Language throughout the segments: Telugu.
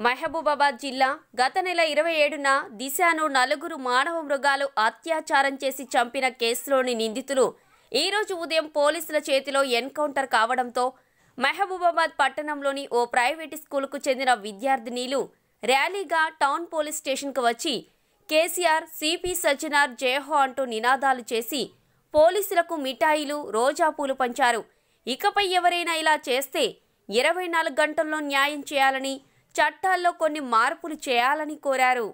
మహబూబాబాద్ జిల్లా గత నెల ఇరవై ఏడున దిశాను నలుగురు మానవ మృగాలు అత్యాచారం చేసి చంపిన కేసులోని నిందితులు ఈరోజు ఉదయం పోలీసుల చేతిలో ఎన్కౌంటర్ కావడంతో మహబూబాబాద్ పట్టణంలోని ఓ ప్రైవేటు స్కూలుకు చెందిన విద్యార్థినీలు ర్యాలీగా టౌన్ పోలీస్ స్టేషన్కు వచ్చి కేసీఆర్ సిపి సజ్జనార్ జయహో అంటూ నినాదాలు చేసి పోలీసులకు మిఠాయిలు రోజా పూలు పంచారు ఇకపై ఎవరైనా ఇలా చేస్తే ఇరవై నాలుగు గంటల్లో న్యాయం చేయాలని చట్టాల్లో కొన్ని మార్పులు చేయాలని కోరారు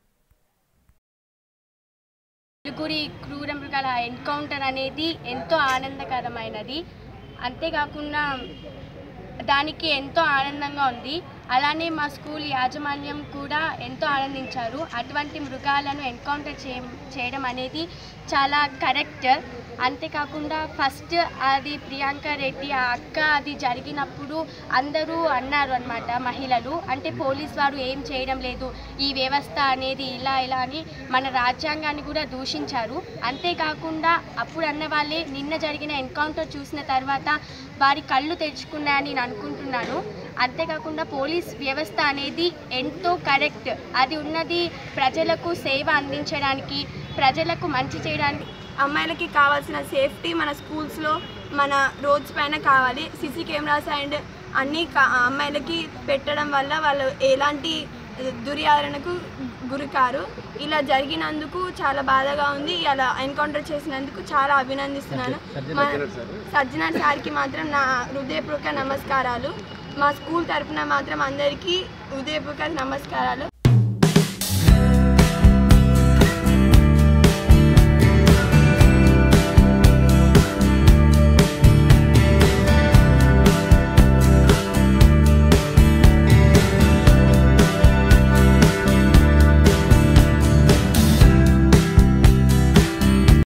నలుగురి క్రూర మృగాల ఎన్కౌంటర్ అనేది ఎంతో ఆనందకరమైనది అంతేకాకుండా దానికి ఎంతో ఆనందంగా ఉంది అలానే మా స్కూల్ యాజమాన్యం కూడా ఎంతో ఆనందించారు అటువంటి మృగాలను ఎన్కౌంటర్ చే చేయడం అనేది చాలా కరెక్ట్ అంతేకాకుండా ఫస్ట్ అది ప్రియాంక రెడ్డి ఆ అక్క అది జరిగినప్పుడు అందరూ అన్నారు అనమాట మహిళలు అంటే పోలీస్ వారు ఏం చేయడం లేదు ఈ వ్యవస్థ అనేది ఇలా ఇలా అని మన రాజ్యాంగాన్ని కూడా దూషించారు అంతేకాకుండా అప్పుడు అన్న వాళ్ళే నిన్న జరిగిన ఎన్కౌంటర్ చూసిన తర్వాత వారి కళ్ళు తెరుచుకున్నాయని నేను అనుకుంటున్నాను అంతేకాకుండా పోలీస్ వ్యవస్థ అనేది ఎంతో కరెక్ట్ అది ఉన్నది ప్రజలకు సేవ అందించడానికి ప్రజలకు మంచి చేయడానికి అమ్మాయిలకి కావాల్సిన సేఫ్టీ మన స్కూల్స్లో మన రోడ్స్ పైన కావాలి సీసీ కెమెరాస్ అండ్ అన్నీ కా అమ్మాయిలకి పెట్టడం వల్ల వాళ్ళు ఎలాంటి దుర్యాదరణకు గురికారు ఇలా జరిగినందుకు చాలా బాధగా ఉంది ఇలా ఎన్కౌంటర్ చేసినందుకు చాలా అభినందిస్తున్నాను మా సజ్జనార్ సార్కి మాత్రం నా హృదయపూర్వక నమస్కారాలు మా స్కూల్ తరఫున మాత్రం అందరికీ హృదయపూర్వక నమస్కారాలు